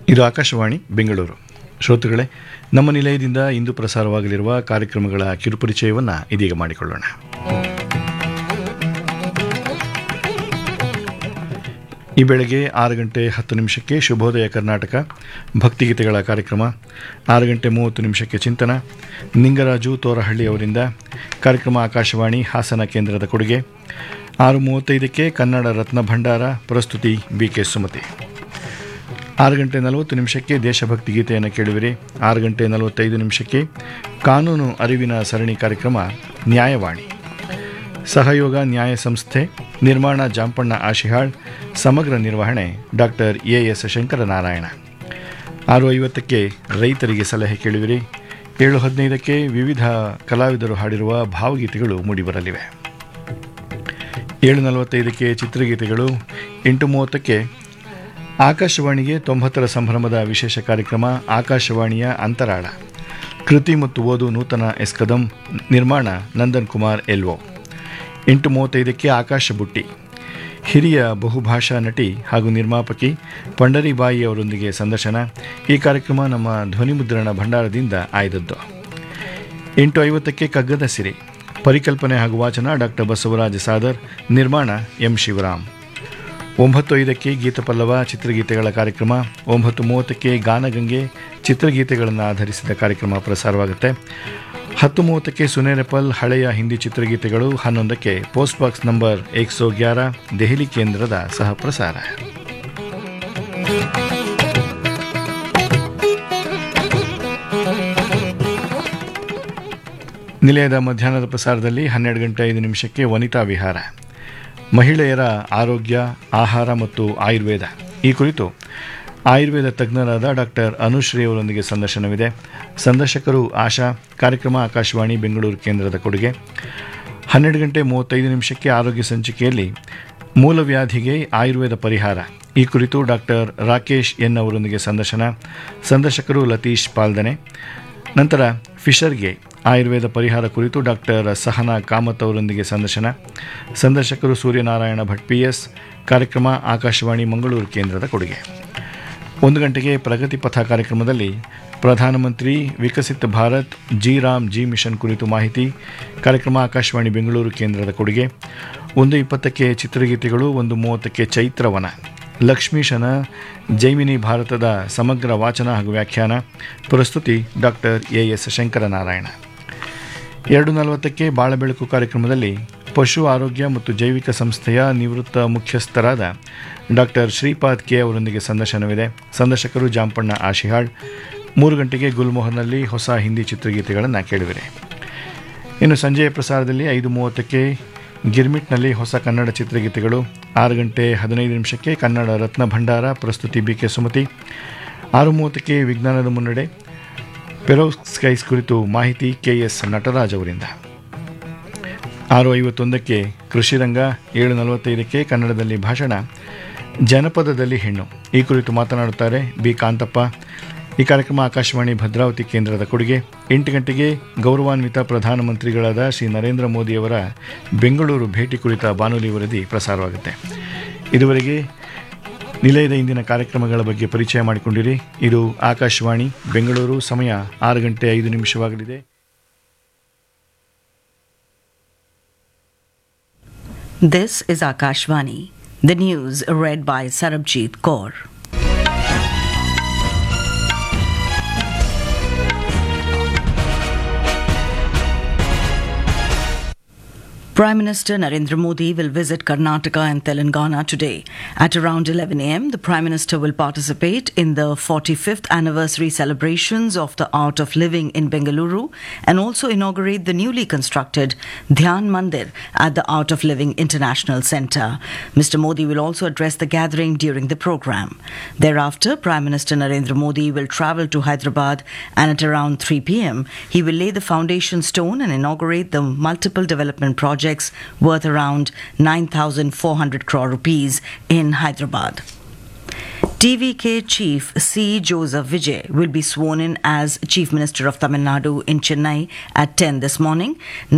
ಇದು ಆಕಾಶವಾಣಿ ಬೆಂಗಳೂರು ಶ್ರೋತೃಗಳೇ ನಮ್ಮ ನಿಲಯದಿಂದ ಇಂದು ಪ್ರಸಾರವಾಗಲಿರುವ ಕಾರ್ಯಕ್ರಮಗಳ ಕಿರುಪರಿಚಯವನ್ನು ಇದೀಗ ಮಾಡಿಕೊಳ್ಳೋಣ ಈ ಬೆಳಗ್ಗೆ ಆರು ಗಂಟೆ ಹತ್ತು ನಿಮಿಷಕ್ಕೆ ಶುಭೋದಯ ಕರ್ನಾಟಕ ಭಕ್ತಿಗೀತೆಗಳ ಕಾರ್ಯಕ್ರಮ ಆರು ಗಂಟೆ ಮೂವತ್ತು ನಿಮಿಷಕ್ಕೆ ಚಿಂತನ ನಿಂಗರಾಜು ತೋರಹಳ್ಳಿ ಅವರಿಂದ ಕಾರ್ಯಕ್ರಮ ಆಕಾಶವಾಣಿ ಹಾಸನ ಕೇಂದ್ರದ ಕೊಡುಗೆ ಆರು ಮೂವತ್ತೈದಕ್ಕೆ ಕನ್ನಡ ರತ್ನ ಭಂಡಾರ ಪ್ರಸ್ತುತಿ ಬಿ ಕೆ ಸುಮತಿ ಆರು ಗಂಟೆ ನಲವತ್ತು ನಿಮಿಷಕ್ಕೆ ದೇಶಭಕ್ತಿ ಗೀತೆಯನ್ನು ಕೇಳುವಿರಿ ಆರು ಗಂಟೆ ನಲವತ್ತೈದು ನಿಮಿಷಕ್ಕೆ ಕಾನೂನು ಅರಿವಿನ ಸರಣಿ ಕಾರ್ಯಕ್ರಮ ನ್ಯಾಯವಾಣಿ ಸಹಯೋಗ ನ್ಯಾಯ ಸಂಸ್ಥೆ ನಿರ್ಮಾಣ ಜಾಂಪಣ್ಣ ಆಶಿಹಾಳ್ ಸಮಗ್ರ ನಿರ್ವಹಣೆ ಡಾಕ್ಟರ್ ಎ ಎಸ್ ಶಂಕರನಾರಾಯಣ ಆರು ಐವತ್ತಕ್ಕೆ ರೈತರಿಗೆ ಸಲಹೆ ಕೇಳುವಿರಿ ಏಳು ಹದಿನೈದಕ್ಕೆ ವಿವಿಧ ಕಲಾವಿದರು ಹಾಡಿರುವ ಭಾವಗೀತೆಗಳು ಮೂಡಿಬರಲಿವೆ ಏಳು ನಲವತ್ತೈದಕ್ಕೆ ಚಿತ್ರಗೀತೆಗಳು ಎಂಟು ಮೂವತ್ತಕ್ಕೆ ಆಕಾಶವಾಣಿಗೆ ತೊಂಬತ್ತರ ಸಂಭ್ರಮದ ವಿಶೇಷ ಕಾರ್ಯಕ್ರಮ ಆಕಾಶವಾಣಿಯ ಅಂತರಾಳ ಕೃತಿ ಮತ್ತು ಓದು ನೂತನ ಎಸ್ಕದಂ ನಿರ್ಮಾಣ ನಂದನ್ ಕುಮಾರ್ ಎಲ್ವೋ ಎಂಟು ಮೂವತ್ತೈದಕ್ಕೆ ಆಕಾಶ ಬುಟ್ಟಿ ಹಿರಿಯ ಬಹುಭಾಷಾ ನಟಿ ಹಾಗೂ ನಿರ್ಮಾಪಕಿ ಪಂಡರಿಬಾಯಿ ಅವರೊಂದಿಗೆ ಸಂದರ್ಶನ ಈ ಕಾರ್ಯಕ್ರಮ ನಮ್ಮ ಧ್ವನಿಮುದ್ರಣ ಭಂಡಾರದಿಂದ ಆಯ್ದದ್ದು ಎಂಟು ಐವತ್ತಕ್ಕೆ ಕಗ್ಗದ ಸಿರಿ ಪರಿಕಲ್ಪನೆ ಹಾಗೂ ವಾಚನ ಡಾಕ್ಟರ್ ಬಸವರಾಜ ಸಾದರ್ ನಿರ್ಮಾಣ ಎಂ ಶಿವರಾಮ್ ಒಂಬತ್ತು ಐದಕ್ಕೆ ಗೀತಪಲ್ಲವ ಚಿತ್ರಗೀತೆಗಳ ಕಾರ್ಯಕ್ರಮ ಒಂಬತ್ತು ಮೂವತ್ತಕ್ಕೆ ಗಾನಗಂಗೆ ಚಿತ್ರಗೀತೆಗಳನ್ನು ಆಧರಿಸಿದ ಕಾರ್ಯಕ್ರಮ ಪ್ರಸಾರವಾಗುತ್ತೆ ಹತ್ತು ಮೂವತ್ತಕ್ಕೆ ಸುನೇರೆಪಲ್ ಹಳೆಯ ಹಿಂದಿ ಚಿತ್ರಗೀತೆಗಳು ಹನ್ನೊಂದಕ್ಕೆ ಪೋಸ್ಟ್ ಬಾಕ್ಸ್ ನಂಬರ್ ಏಕ್ ಸೋ ಗ್ಯಾರ ದೆಹಲಿ ಕೇಂದ್ರದ ಸಹ ಪ್ರಸಾರ ನಿಲಯದ ಮಧ್ಯಾಹ್ನದ ಪ್ರಸಾರದಲ್ಲಿ ಹನ್ನೆರಡು ಗಂಟೆ ಐದು ನಿಮಿಷಕ್ಕೆ ವನಿತಾ ವಿಹಾರ ಮಹಿಳೆಯರ ಆರೋಗ್ಯ ಆಹಾರ ಮತ್ತು ಆಯುರ್ವೇದ ಈ ಕುರಿತು ಆಯುರ್ವೇದ ತಜ್ಞರಾದ ಡಾಕ್ಟರ್ ಅನುಶ್ರೀ ಅವರೊಂದಿಗೆ ಸಂದರ್ಶನವಿದೆ ಸಂದರ್ಶಕರು ಆಶಾ ಕಾರ್ಯಕ್ರಮ ಆಕಾಶವಾಣಿ ಬೆಂಗಳೂರು ಕೇಂದ್ರದ ಕೊಡುಗೆ ಹನ್ನೆರಡು ಗಂಟೆ ಮೂವತ್ತೈದು ನಿಮಿಷಕ್ಕೆ ಆರೋಗ್ಯ ಸಂಚಿಕೆಯಲ್ಲಿ ಮೂಲವ್ಯಾಧಿಗೆ ಆಯುರ್ವೇದ ಪರಿಹಾರ ಈ ಕುರಿತು ಡಾಕ್ಟರ್ ರಾಕೇಶ್ ಎನ್ ಅವರೊಂದಿಗೆ ಸಂದರ್ಶನ ಸಂದರ್ಶಕರು ಲತೀಶ್ ಪಾಲ್ದನೆ ನಂತರ ಫಿಶರ್ಗೆ ಆಯುರ್ವೇದ ಪರಿಹಾರ ಕುರಿತು ಡಾಕ್ಟರ್ ಸಹನಾ ಕಾಮತ್ ಅವರೊಂದಿಗೆ ಸಂದರ್ಶನ ಸಂದರ್ಶಕರು ಸೂರ್ಯನಾರಾಯಣ ಭಟ್ ಪಿ ಎಸ್ ಕಾರ್ಯಕ್ರಮ ಆಕಾಶವಾಣಿ ಮಂಗಳೂರು ಕೇಂದ್ರದ ಕೊಡುಗೆ ಒಂದು ಗಂಟೆಗೆ ಪ್ರಗತಿ ಪಥ ಕಾರ್ಯಕ್ರಮದಲ್ಲಿ ಪ್ರಧಾನಮಂತ್ರಿ Viksit Bharat G Ram G mission ಕುರಿತು ಮಾಹಿತಿ ಕಾರ್ಯಕ್ರಮ ಆಕಾಶವಾಣಿ ಬೆಂಗಳೂರು ಕೇಂದ್ರದ ಕೊಡುಗೆ ಒಂದು ಇಪ್ಪತ್ತಕ್ಕೆ ಚಿತ್ರಗೀತೆಗಳು ಒಂದು ಮೂವತ್ತಕ್ಕೆ ಚೈತ್ರವನ ಲಕ್ಷ್ಮೀಶನ ಜೈಮಿನಿ ಭಾರತದ ಸಮಗ್ರ ವಾಚನ ಹಾಗೂ ವ್ಯಾಖ್ಯಾನ ಪ್ರಸ್ತುತಿ ಡಾಕ್ಟರ್ ಎ ಎಸ್ ಶಂಕರನಾರಾಯಣ ಎರಡು ನಲವತ್ತಕ್ಕೆ ಬಾಳಬೆಳಕು ಕಾರ್ಯಕ್ರಮದಲ್ಲಿ ಪಶು ಆರೋಗ್ಯ ಮತ್ತು ಜೈವಿಕ ಸಂಸ್ಥೆಯ ನಿವೃತ್ತ ಮುಖ್ಯಸ್ಥರಾದ ಡಾಕ್ಟರ್ ಶ್ರೀಪಾದ್ ಕೆ ಅವರೊಂದಿಗೆ ಸಂದರ್ಶನವಿದೆ ಸಂದರ್ಶಕರು ಜಾಂಪಣ್ಣ ಆಶಿಹಾಳ್ ಮೂರು ಗಂಟೆಗೆ ಗುಲ್ಮೋಹರ್ನಲ್ಲಿ ಹೊಸ ಹಿಂದಿ ಚಿತ್ರಗೀತೆಗಳನ್ನು ಕೇಳುವಿರಿ ಇನ್ನು ಸಂಜೆಯ ಪ್ರಸಾರದಲ್ಲಿ ಐದು ಮೂವತ್ತಕ್ಕೆ ಗಿರ್ಮಿಟ್ನಲ್ಲಿ ಹೊಸ ಕನ್ನಡ ಚಿತ್ರಗೀತೆಗಳು ಆರು ಗಂಟೆ ಹದಿನೈದು ನಿಮಿಷಕ್ಕೆ ಕನ್ನಡ ರತ್ನ ಭಂಡಾರ ಪ್ರಸ್ತುತಿ ಬಿ ಕೆ ಸುಮತಿ ಆರು ಮೂವತ್ತಕ್ಕೆ ವಿಜ್ಞಾನದ ಮುನ್ನಡೆ ಪೆರೋಸ್ಕೈಸ್ ಕುರಿತು ಮಾಹಿತಿ ಕೆ ಎಸ್ ನಟರಾಜ್ ಅವರಿಂದ ಆರು ಐವತ್ತೊಂದಕ್ಕೆ ಕೃಷಿರಂಗ ಏಳು ನಲವತ್ತೈದಕ್ಕೆ ಕನ್ನಡದಲ್ಲಿ ಭಾಷಣ ಜನಪದದಲ್ಲಿ ಹೆಣ್ಣು ಈ ಕುರಿತು ಮಾತನಾಡುತ್ತಾರೆ ಬಿ ಕಾಂತಪ್ಪ ಈ ಕಾರ್ಯಕ್ರಮ ಆಕಾಶವಾಣಿ ಭದ್ರಾವತಿ ಕೇಂದ್ರದ ಕೊಡುಗೆ ಎಂಟು ಗಂಟೆಗೆ ಗೌರವಾನ್ವಿತ ಪ್ರಧಾನಮಂತ್ರಿಗಳಾದ ಶ್ರೀ ನರೇಂದ್ರ ಮೋದಿಯವರ ಬೆಂಗಳೂರು ಭೇಟಿ ಕುರಿತ ಬಾನುಲಿ ವರದಿ ಪ್ರಸಾರವಾಗುತ್ತೆ ಇದುವರೆಗೆ ನಿಲಯದ ಇಂದಿನ ಕಾರ್ಯಕ್ರಮಗಳ ಬಗ್ಗೆ ಪರಿಚಯ ಮಾಡಿಕೊಂಡಿರಿ ಇದು ಆಕಾಶವಾಣಿ ಬೆಂಗಳೂರು ಸಮಯ ಆರು ಗಂಟೆ ಐದು ನಿಮಿಷವಾಗಲಿದೆ This is Akashvani. The news read by Sarabjit Kaur. Prime Minister Narendra Modi will visit Karnataka and Telangana today. At around 11 am, the Prime Minister will participate in the 45th anniversary celebrations of the Art of Living in Bengaluru and also inaugurate the newly constructed Dhyan Mandir at the Art of Living International Centre. Mr. Modi will also address the gathering during the program. Thereafter, Prime Minister Narendra Modi will travel to Hyderabad and at around 3 pm, he will lay the foundation stone and inaugurate the multiple development projects worth around 9,400 crore rupees in Hyderabad. TVK Chief C. Joseph Vijay will be sworn in as Chief Minister of Tamil Nadu in Chennai at 10 this morning.